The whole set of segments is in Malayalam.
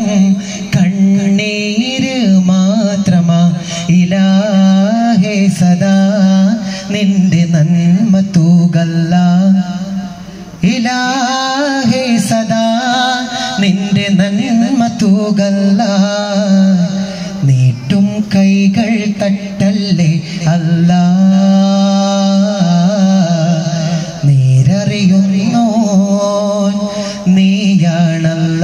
കണ്ണീര് മാത്രമാ ഇലാഹെ സദാ നിന്റെ നന്മ തൂകല്ല ഇലാഹെ സദാ നിന്റെ നന്മ തൂകല്ല നീട്ടും കൈകൾ തട്ടല്ലേ അല്ല നേരറിയുന്നോ നീയാണല്ല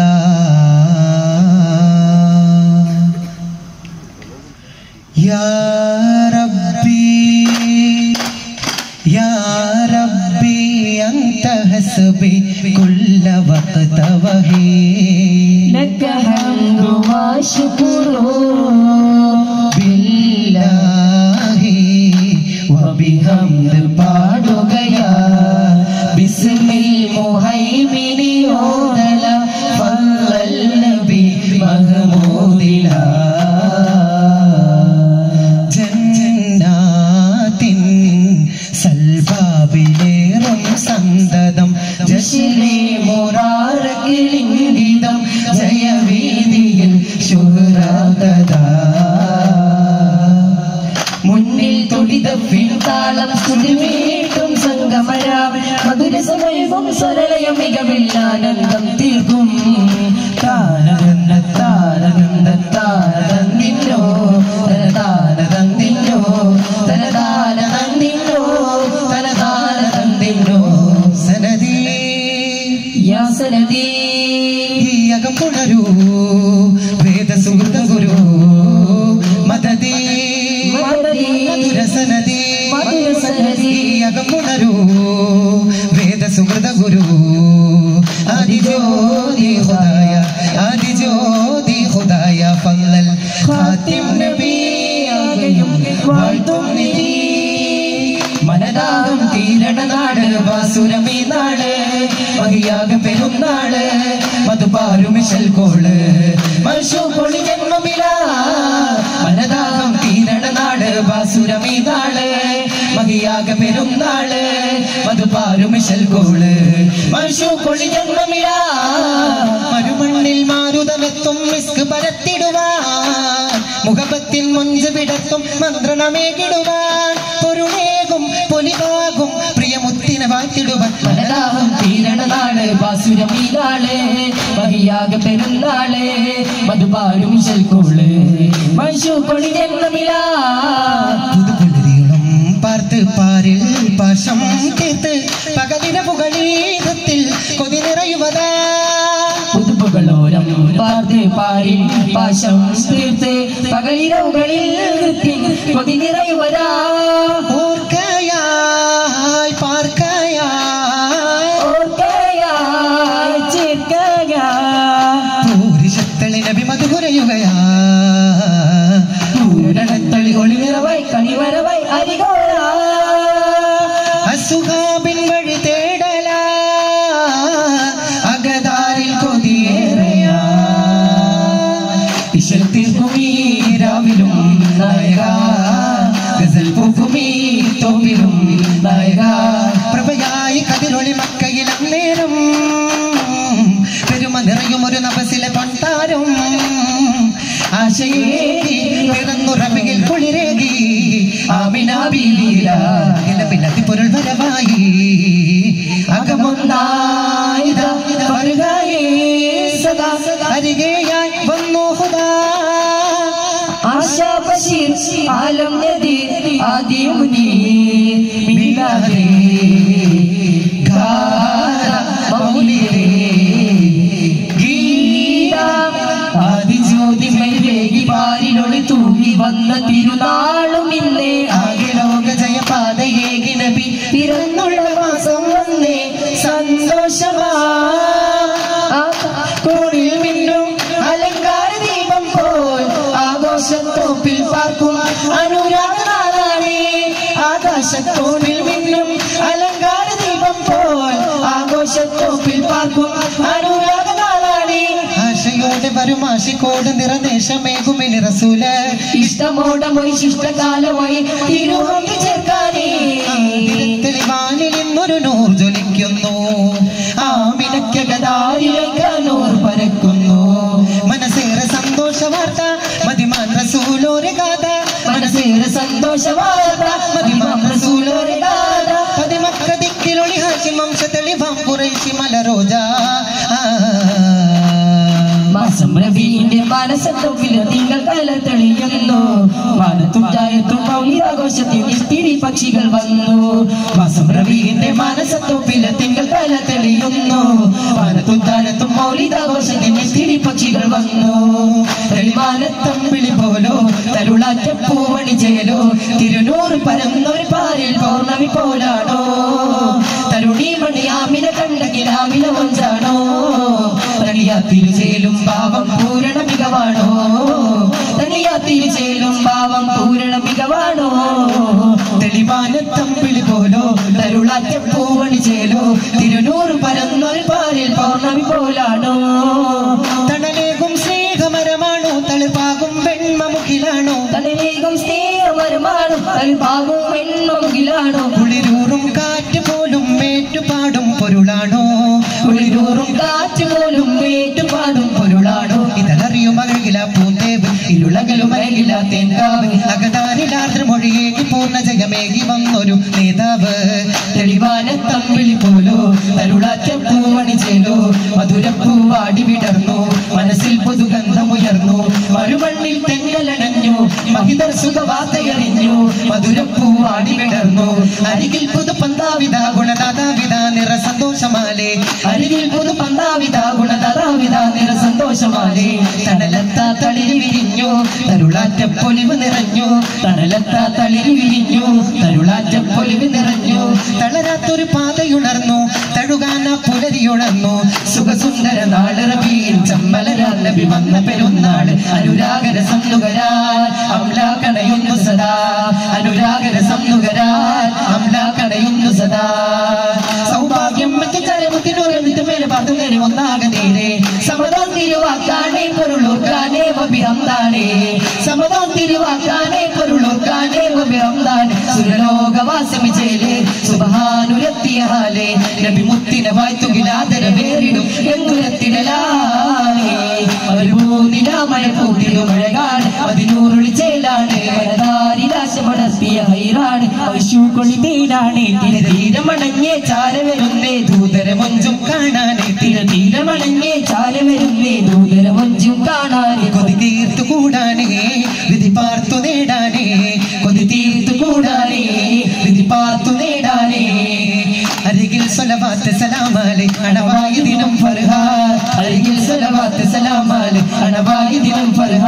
യാ റബ്ബി യാ റബ്ബി അന്ത ഹസ്ബി കുല്ല വഖത വഹീ لك حمد وشكر ബില്ലാഹി വബിഹംദ് പാടുകയാ ബിസ്മിൽ മുഹൈമിനി ഓതല ഫല്ലൽ നബി മഹ്മൂദില ജന്നാത്തിൻ സൽബാബിലേറും സന്തതം ജശ്രീ മുറാരക്കിളിംഗിതം ജയവീതിയിൽ ശുഹ്രതദാ മുന്നിൽ തൊടിതപ്പിൽ താളം സ്തുതിമീട്ടും സംഗമരാവിൽ മധുര സമയവും സരളയം മികവിൽ ആനന്ദം തീർക്കും താനകന്ന താനകന്ന താനകന്നിന്നോ തനതാനകന്നിന്നോ തനതാനകന്നിന്നോ തനതാനകന്നിന്നോ സനദീ യാ സനദീ ഈ അകം പുണരൂ വേദ സുഹൃത ഗുരു മദദീ മദദീ. മധുരസനദീ മധുരസനദീ. ഈ അകം പുണരൂ വേദ സുഹൃത ഗുരു ആദിജ്യോതി ഹുദായ ആദിജ്യോതി ഹുദായ ഫല്ലൽ ഖാത്തിം നബിയാകയും വാഴ്ത്തും നിധി മനദാഹം തീരണ നാട് വാസുരമീ നാട് മഹിയാക പെരുന്നാള് മധുപാരുമിശൽ കോള് മനുഷ്യ പൊളി ജന്മമില മനദാഹം തീരണ നാട് വാസുരമീ നാള് മഹിയാക പെരുന്നാള് മധുപാരുമിശൽ കോള് മനുഷ്യ പൊളി ജന്മമില മരുമണ്ണിൽ മാരുതമെത്തും മിസ്ക് പരത്തിടുവാൻ മുഖപത്തിൽ മുഞ്ച് വിടത്തും മന്ത്രണമേകിടുവാൻ പൊരുളേകും പൊലിവാകും പ്രിയമുത്തിനെ വാഴ്ത്തിടുവാൻ മനദാഹം തീരണ നാള് ബാസുരമീനാള് മഹിയാക പെരുന്നാള് മധുപാലും ശൽക്കോള് മനുഷ്യ കൊടി ജന്മമില പുതുപുലരികളും പാർത്ത് പാരിൽ പാശം തീർത്ത് പകലിന പുകളീതത്തിൽ കൊതി നിറയുവതാ പുതുപ്പുകളോരം പാർത്ത് പാരി പാശം തീർത്ത് പകലിരവുകളിൽ നിർത്തി കൊതി നിറയുവരാ ഓർക്കയായി പാർക്കയായി ഓർക്കയായി ചേർക്കയായി പൂരിശത്തളി നബി മധുകുരയുകയാ പൂരണത്തളി ഒളിനിറവായി കണിവരവായി അരികോള അസുഖാബിൻ വഴി തേടല അകതാരിൽ കൊതിയേറയാ ഇശത്തിർക്കുമീ രാവിലും നായക ഗസൽ പൂക്കുമീ തോപ്പിലും നായക പ്രഭയായി കതിരൊളി മക്കയിൽ അന്നേരം പെരുമ നിറയും ഒരു നബസിലെ പണ്ടാരും ആശയേകി പിറന്നുറമിൽ കുളിരേകി ആമിനാബിലീല ഇലവിലതി പൊരുൾ വരവായി അകമൊന്നായിത വരുകയേ സദാ അരികെയായി വന്നു ഹുദാ ആശാ ബഷീർ ആലം നദി ആദി മുനി മിലാദേ ഗാന മൗലിദേ ഗീത ആദിജ്യോതി മൈവേഗി പാരിലൊളി തൂങ്ങി വന്ന തിരുനാളും ഇന്നേ ആകെ ലോക ജയപാതയേകി നബി പിറന്നുള്ള മാസം വന്നേ സന്തോഷമാ കോണിൽ മിന്നും അലങ്കാര ദീപം പോൽ ആഘോഷത്തോപ്പിൽ പാർക്കും അനുരാഗ നാളാണേ ആകാശത്തോണിൽ മിന്നും അലങ്കാര ദീപം പോൽ ആഘോഷത്തോപ്പിൽ പാർക്കും അനുരാഗ നാളാണേ ആശയോടെ വരും ആശിക്കോട് നിറദേശമേകുമിനി റസൂല് ഇഷ്ടമോടമൊഴി ശിഷ്ടകാലമായി തിരുവമ്പി ചേർക്കാനേ തെളിവാനിൽ ഇന്നൊരു നൂർ ജ്വലിക്കുന്നു ആമിനക്കകതാരിലേക്കാനൂർ പരക്കുന്നു മനസ്സിൽ മാസം രവീന്റെ മനസ്സത്തൊപ്പിൽ തിങ്കൾ കല തെളിയുന്നു വാനത്തും ചായത്തും മൗലികാഘോഷത്തിൽ ഇത്തിരി പക്ഷികൾ വന്നു മാസം രവീന്റെ മനസ്സത്തൊപ്പിൽ തിങ്കൾ കല തെളിയുന്നു വാനത്തും ചായത്തും മൗലികാഘോഷത്തിൽ ഇത്തിരി പക്ഷികൾ വന്നു തെളിമാനത്തമ്പിളി പോലോ തരുളാറ്റ പൂവണി ചേലോ തിരുനൂറ് പരന്നൊരു പാരിൽ പൗർണമി പോലാണോ തരുണി മണിയാമിനെ കണ്ട കിരാമിന ഒഞ്ചാണോ തണിയാത്തിരു ചേലും ഭാവം പൂരണ മികവാണോ തണിയാത്തിരു ചേലും ഭാവം പൂരണ മികവാണോ തെളിമാനത്തമ്പിളി പോലോ തരുളാറ്റ പൂവണി ചേലോ തിരുനൂറ് പരന്നൊരു പാരിൽ പൗർണമി പോലാണോ തണലേകും സ്നേഹമരമാണോ തളിപ്പാകും വെണ്മമുഖിലാണോ തലവേഗം സ്നേഹമരമാണോ തൽഭാഗം വെണ്ണമുകിലാണോ കുളിരൂറും കാറ്റ് പോലും മേറ്റുപാടും പൊരുളാണോ കുളിരൂറും കാറ്റ് പോലും വേട്ടുപാടും പൊരുളാണോ ഇതറിയും അഴകില പൂന്തേവ് ഇരുളകലും അഴകില തേൻകാവ് അകതാരിലാതൃമൊഴിയേകി പൂർണ്ണ ജയമേകി വന്നൊരു നേതാവ് തെളിവാന തമ്മിളി പോലോ തരുളാറ്റ പൂവണി ചേലോ മധുരപ്പൂവാടി വിടർന്നു മനസ്സിൽ പുതുഗന്ധമുയർന്നു മറുമണ്ണിൽ തെങ്ങലടഞ്ഞു മഹിതർ സുഖവാർത്തയറിഞ്ഞു മധുരപ്പൂവാടി വിടർന്നു അരികിൽ പുതുപന്താവിത ഗുണദാതാവിത നിറ സന്തോഷമാലേ അരികിൽ പുതു പന്താവിത ഗുണതഥാവിത നിറ സന്തോഷമാലേ തണലത്ത തളിരി വിരിഞ്ഞു തരുളാറ്റ പൊലിവ് നിറഞ്ഞു തണലത്ത തളിരി വിരിഞ്ഞു തരുളാറ്റ പൊലിവ് നിറഞ്ഞു തളരാത്തൊരു പാതയുണർന്നു തഴുകാന പുലരിയുണർന്നു സുഖസുന്ദര നാളറബിയിൽ ചമ്മലരാൽ നബി വന്ന പെരുന്നാട് അനുരാഗര സംനുകരാൽ അംലാക്കണയുന്നു സദാ അനുരാഗര സംനുകരാൽ അംലാക്കണയുന്നു സദാ സൗഭാഗ്യം മറ്റു ചരമുത്തിനൊരു മേലെ പാത്തു നേരെ ഒന്നാകെ നേരെ സമതം തിരുവാക്കാനേ പൊരുളൂർക്കാനേ വബിറന്താനേ സമതം തിരുവാക്കാനേ പൊരുളൂർക്കാനേ വബിറന്താനേ സുരലോകവാസമി ചേലേ സുബഹാനുരത്തിയ ഹാലേ നബി മുത്തിനെ വായ്ത്തുകിലാതര വേറിടും എന്നുരത്തിടലാനേ മരുഭൂനിലാമഴ കൂട്ടിലും മഴകാണ് അതിനൂറുളി ചേലാണ് വനതാരിലാശമടത്തിയ ഹൈറാണ് പശുക്കൊളി തേനാണ് തിരതീരമണഞ്ഞേ ചാര വരുന്നേ ദൂതരമൊഞ്ചും കാണാനേ തിരതീരമണഞ്ഞേ ചാര വരുന്നേ ദൂതരമൊഞ്ചും കാണാനേ കൊതി തീർത്തു കൂടാനേ വിധി പാർത്തു നേടാനേ കൊതി തീർത്തു കൂടാനേ വിധി പാർത്തു നേടാനേ അരികിൽ സ്വലവാത്ത് സലാമാലെ അണവായി ദിനം ഫർഹാ അരികിൽ സലവാത്ത് സലാമാല് അണവായി ദിനം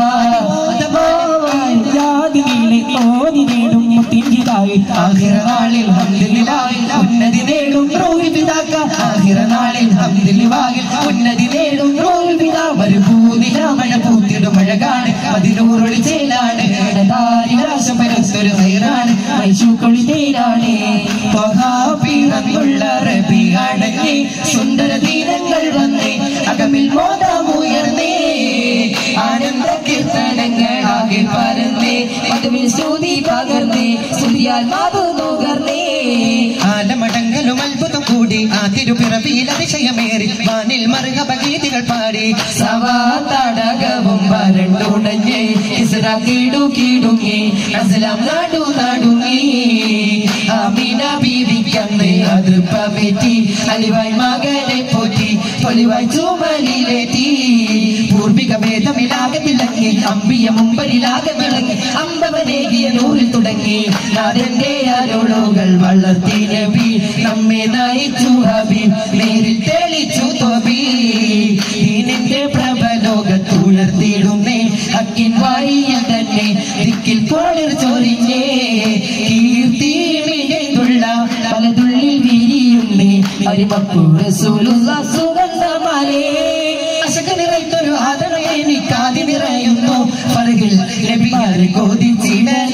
ഫർഹാദിനിലെ ഓതി നേടും മുത്തിഞ്ചിതായി ആഹിറ നാളിൽ ഹംദിലിലായി ഉന്നതി നേടും റൂഹി പിതാക്ക ആഹിറ നാളിൽ ഹംദിലിവായിൽ ഉന്നതി നേടും റൂഹി പിതാ മരുഭൂതില മഴ പൂത്തിടും മഴകാണ് അതിനൂറൊളി ചേലാണ് ഇടതാരിരാശം പരസ്തൊരു ഹൈറാണ് ഐശുക്കൊളി തേരാണ് മഹാപീറന്നുള്ള റബിയാണങ്ങേ സുന്ദര ദീനങ്ങൾ വന്നേ അകമിൽ മോദമുയർന്നേ ആനന്ദ കീർത്തനങ്ങളാകെ പരന്നേ പദവിൽ സ്തുതി പകർന്നേ സ്തുതിയാൽ മാതു നുകർന്നേ ആലമടങ്കലും അത്ഭുതം കൂടി ആ തിരുപ്പിറവിയിൽ അതിശയമേറി വാനിൽ മറുകപ ഗീതികൾ പാടി സവാ തടകവും വരണ്ടുണഞ്ഞേ ഇസ്ര കീടു കീടുങ്ങി അസ്ലാം നാടു നടുങ്ങി അമീന ബീവിക്കന്ന് അത് പറ്റി അലിവായി മകനെ പോറ്റി പൊലിവായി ചുമലിലെത്തി പൂർവിക ഭേദമിലാകെ തിളങ്ങി അമ്പിയ മുമ്പരിലാകെ വിളങ്ങി അമ്പവനേകിയ നൂറിൽ തുടങ്ങി നാഥന്റെ അരുളുകൾ വളർത്തി നബി നമ്മെ നയിച്ചു ഹബി നേരിൽ തെളിച്ചു തോബി ദീനിന്റെ പ്രഭലോകത്തുണർത്തിയിടുന്നേ അക്കിൻ വാരിയിൽ തന്നെ ദിക്കിൽ കോളിർ ചൊരിഞ്ഞേ കീർത്തി മികൈതുള്ള പലതുള്ളിൽ വിരിയുന്നേ അരിമക്കൂട് സുലുസ സുഗന്ധമാലേ അശക നിറയ്ത്തൊരു ആദരവ് എനിക്കാതി നിറയുന്നു പറകിൽ ലഭിക്കാതെ കൊതിച്ചിട